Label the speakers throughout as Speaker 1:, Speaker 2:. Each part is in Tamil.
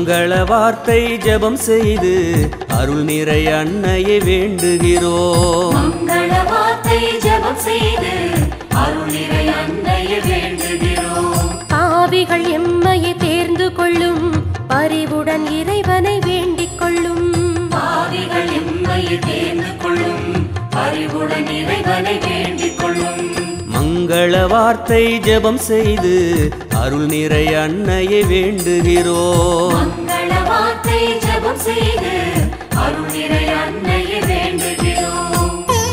Speaker 1: மங்கள வார்த்தை ஜெபம் செய்து அருள் நிறை அன்னையை வேண்டுகிறோம்
Speaker 2: மங்கள வார்த்தை ஜெபம் செய்து அருளிரை அன்னையை வேண்டுகிறோம்
Speaker 3: பாவிகள் எம்மையை தேர்ந்து கொள்ளும் பரிவுடன் இறைவனை வேண்டிக் கொள்ளும்
Speaker 2: பாவிகள் எம்மையை தேர்ந்து கொள்ளும் அறிவுடன் இறைவனை வேண்டிக் கொள்ளும்
Speaker 1: மங்கள வார்த்தை ஜெபம் செய்து அருள் நிறை அன்னையை வேண்டுகிறோம்
Speaker 2: மங்கள வார்த்தை ஜெபம் செய்து அருளிரை அன்னையை வேண்டுகிறோம்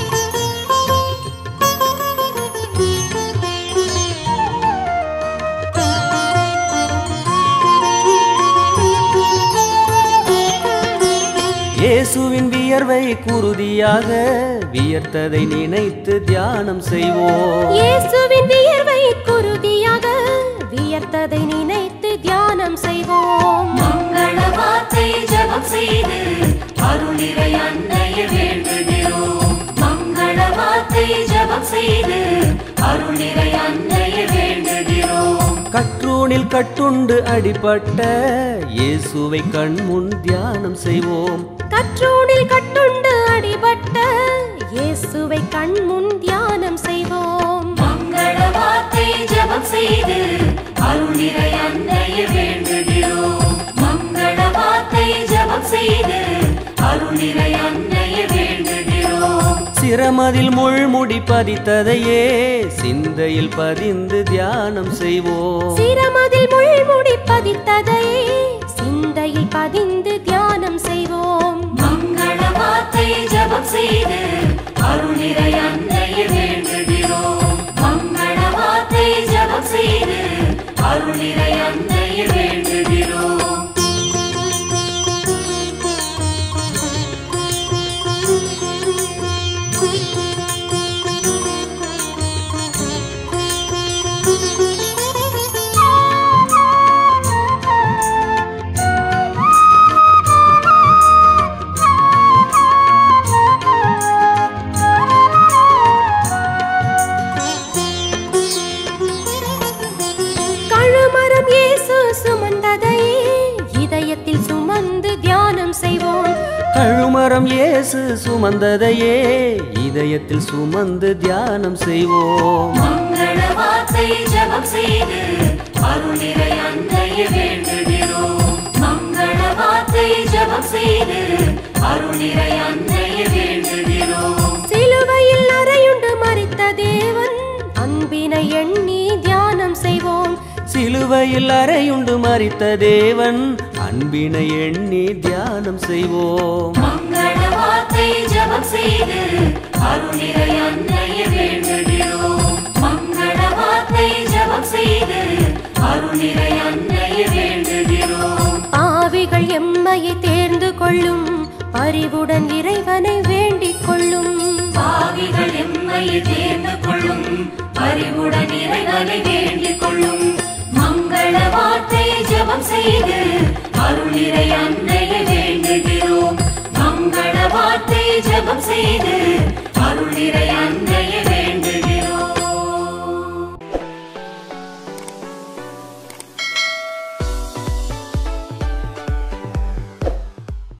Speaker 1: இயேசுவின் வியர்வை குருதியாக வியர்த்ததை நினைத்து தியானம் செய்வோம்
Speaker 3: இயேசுவின் வியர்வை குருதியாக வியர்த்ததை நினைத்து தியானம் செய்வோம்
Speaker 2: மங்கள வார்த்தை ஜெபம் செய்து அருளிரை அன்னையை வேண்டுகிறோம் மங்கள வார்த்தை ஜெபம் செய்து அருளிரை அன்னையை வேண்டுகிறோம்
Speaker 1: கற்றூனில் கட்டுண்டு அடிபட்ட இயேசுவை கண்முன் தியானம் செய்வோம்
Speaker 3: கற்றோனில் கட்டுண்டு அடிபட்ட இயேசுவை கண்முன் தியானம் செய்வோம்
Speaker 2: மங்கள வார்த்தை ஜெபம் செய்து அருளிரை அன்னையை வேண்டுகிறோம் மங்கள வார்த்தை ஜெபம் செய்து அருளிரை அன்னையை வேண்டுகிறோம்
Speaker 1: சிரமதில் முள்முடி பதித்ததையே சிந்தையில் பதிந்து தியானம் செய்வோம்
Speaker 3: சிரமதில் முள்முடி பதித்ததையே சிந்தையில் பதிந்து தியானம் செய்வோம்
Speaker 2: மங்கள வார்த்தை ஜெபம் செய்து அருளிரை அன்னையை வேண்டுகிறோம் மங்கள வார்த்தை ஜெபம் செய்து அருளிரை அன்னையை வேண்டுகிறோம்
Speaker 3: கழுமரம் இயேசு சுமந்ததையே இதயத்தில் சுமந்து தியானம் செய்வோம்
Speaker 1: கழுமரம் இயேசு சுமந்ததையே இதயத்தில் சுமந்து தியானம் செய்வோம்
Speaker 2: மங்கள வார்த்தை ஜெபம் செய்து அருளிரை அன்னையை வேண்டுகிறோம் மங்கள வார்த்தை ஜெபம் செய்து அருளிரை அன்னையை வேண்டுகிறோம்
Speaker 3: சிலுவையில் அறையுண்டு மறித்த தேவன் அன்பினை எண்ணி தியானம் செய்வோம்
Speaker 1: சிலுவையில் அறையுண்டு மறித்த தேவன் அன்பினை எண்ணி தியானம் செய்வோம்
Speaker 2: மங்கள வார்த்தை ஜெபம் செய்து அருளிரை அன்னையை வேண்டுகிறோம் மங்கள வார்த்தை ஜெபம் செய்து அருளிரை அன்னையை வேண்டுகிறோம்
Speaker 3: பாவிகள் எம்மையை தேர்ந்து கொள்ளும் பரிவுடன் இறைவனை வேண்டிக் கொள்ளும்
Speaker 2: பாவிகள் எம்மையை தேர்ந்து கொள்ளும் அறிவுடன் இறைவனை வேண்டிக் கொள்ளும் மங்கள வார்த்தை ஜெபம் செய்து அருளிரை அன்னையை வேண்டுகிறோம் மங்கள வார்த்தை ஜெபம் செய்து